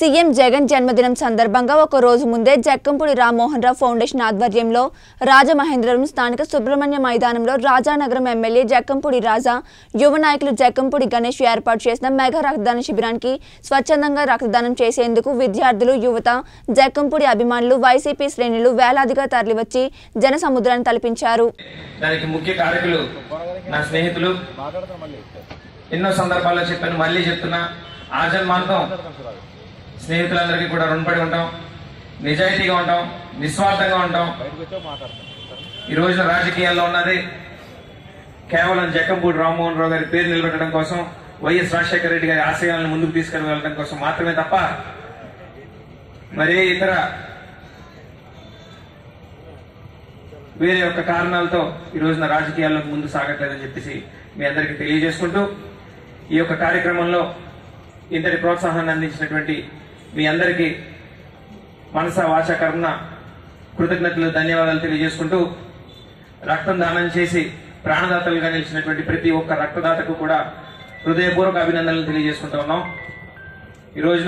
CM Jagan జన్మదినం సందర్భంగా ఒక రోజు ముందే జక్కంపూడి రామ్మోహన్ రావు ఫౌండేషన్ ఆధ్వర్యంలో రాజమహేంద్రవరం స్థానిక సుబ్రహ్మణ్య మైదానంలో రాజానగరం ఎమ్మెల్యే జక్కంపూడి రాజా యువ నాయకులు జక్కంపూడి గణేష్ ఏర్పాటు చేసిన మెగా రక్తదాన శిబిరానికి స్వచ్ఛందంగా రక్తదానం చేసేందుకు విద్యార్థులు యువత జక్కంపూడి అభిమానులు వైసీపీ శ్రేణులు వేలాదిగా తరలివచ్చి జన సముద్రాన్ని తలపించారు దానికి ముఖ్య కారకులు నా స్నేహితులు ఎన్నో సందర్భాల్లో చెప్పాను మళ్ళీ చెప్తున్నా ఆజన్మాంతం స్నేహితులందరికీ కూడా రుణపడి ఉంటాం నిజాయితీగా ఉంటాం నిస్వార్థంగా ఉంటాం ఈ రోజున రాజకీయాల్లో ఉన్నది కేవలం జక్కంపూడి రామ్మోహన్ రావు గారి పేరు నిలబెట్టడం కోసం వైఎస్ రాజశేఖర రెడ్డి గారి ఆశయాలను ముందుకు తీసుకుని వెళ్ళడం కోసం మాత్రమే తప్ప మరే ఇతర వేరే యొక్క కారణాలతో ఈ రోజున రాజకీయాల్లో ముందు సాగట్లేదని చెప్పేసి మీ అందరికీ తెలియజేసుకుంటూ ఈ యొక్క కార్యక్రమంలో ఇంతటి ప్రోత్సాహాన్ని అందించినటువంటి మీ అందరికీ మనస వాచ కర్మ కృతజ్ఞతలు ధన్యవాదాలు తెలియజేసుకుంటూ రక్తం దానం చేసి ప్రాణదాతలుగా నిలిచినటువంటి ప్రతి ఒక్క రక్తదాతకు కూడా హృదయపూర్వక అభినందనలు తెలియజేసుకుంటూ ఉన్నాం ఈ రోజున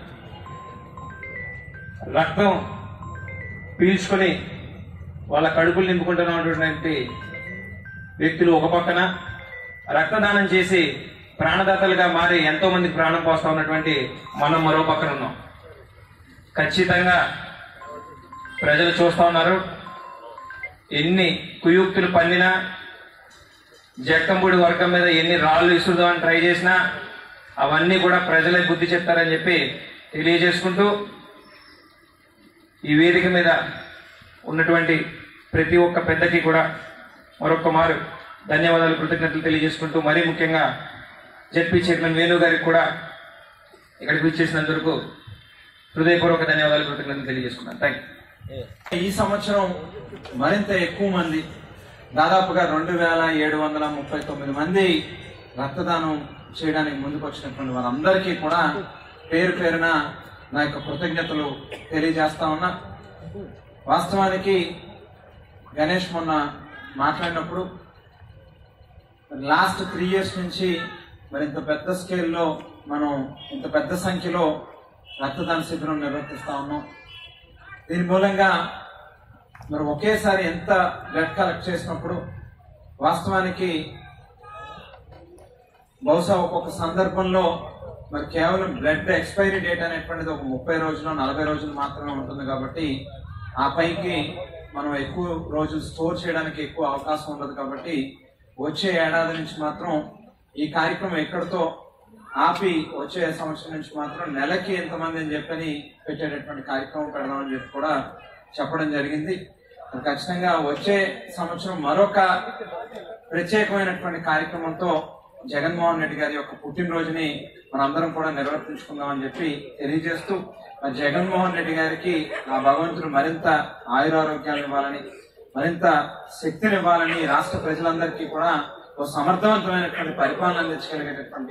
రక్తం పీల్చుకొని వాళ్ళ కడుపులు నింపుకుంటున్నటువంటి వ్యక్తులు ఒక పక్కన రక్తదానం చేసి ప్రాణదాతలుగా మారి ఎంతో మందికి ప్రాణం పోస్తా ఉన్నటువంటి మనం మరో పక్కన ఉన్నాం ఖచ్చితంగా ప్రజలు చూస్తా ఉన్నారు ఎన్ని కుయుక్తులు పన్నినా జక్కంపూడి వర్గం మీద ఎన్ని రాళ్ళు ఇస్తుందామని ట్రై చేసినా అవన్నీ కూడా ప్రజలే బుద్ధి చెప్తారని చెప్పి తెలియజేసుకుంటూ ఈ వేదిక మీద ఉన్నటువంటి ప్రతి ఒక్క పెద్దకి కూడా మరొక మారు ధన్యవాదాలు కృతజ్ఞతలు తెలియజేసుకుంటూ మరీ ముఖ్యంగా జడ్పీ చైర్మన్ వేణు గారికి కూడా ఇక్కడికి వచ్చేసినందుకు హృదయపూర్వక ధన్యవాదాలు కృతజ్ఞతలు తెలియజేసుకున్నాను థ్యాంక్ యూ ఈ సంవత్సరం మరింత ఎక్కువ మంది దాదాపుగా రెండు వేల ఏడు వందల ముప్పై తొమ్మిది మంది రక్తదానం చేయడానికి ముందుకు వచ్చినటువంటి వారందరికీ కూడా పేరు పేరున నా యొక్క కృతజ్ఞతలు తెలియజేస్తా ఉన్నా వాస్తవానికి గణేష్ మొన్న మాట్లాడినప్పుడు లాస్ట్ త్రీ ఇయర్స్ నుంచి మరి ఇంత పెద్ద స్కేల్లో మనం ఇంత పెద్ద సంఖ్యలో రక్తదాన శిబిరం నిర్వర్తిస్తా ఉన్నాం దీని మూలంగా మరి ఒకేసారి ఎంత బ్లడ్ కలెక్ట్ చేసినప్పుడు వాస్తవానికి బహుశా ఒక్కొక్క సందర్భంలో మరి కేవలం బ్లడ్ ఎక్స్పైరీ డేట్ అనేటువంటిది ఒక ముప్పై రోజులు నలభై రోజులు మాత్రమే ఉంటుంది కాబట్టి ఆ పైకి మనం ఎక్కువ రోజులు స్టోర్ చేయడానికి ఎక్కువ అవకాశం ఉండదు కాబట్టి వచ్చే ఏడాది నుంచి మాత్రం ఈ కార్యక్రమం ఎక్కడితో ఆపి వచ్చే సంవత్సరం నుంచి మాత్రం నెలకి ఎంతమంది అని చెప్పని పెట్టేటటువంటి కార్యక్రమం పెడదామని చెప్పి కూడా చెప్పడం జరిగింది మరి ఖచ్చితంగా వచ్చే సంవత్సరం మరొక ప్రత్యేకమైనటువంటి కార్యక్రమంతో జగన్మోహన్ రెడ్డి గారి యొక్క పుట్టినరోజుని మనందరం కూడా నిర్వర్తించుకుందామని చెప్పి తెలియజేస్తూ మరి జగన్మోహన్ రెడ్డి గారికి ఆ భగవంతుడు మరింత ఆయురారోగ్యాలు ఇవ్వాలని మరింత శక్తిని ఇవ్వాలని రాష్ట్ర ప్రజలందరికీ కూడా ఓ సమర్థవంతమైనటువంటి పరిపాలన అందించగలిగేటటువంటి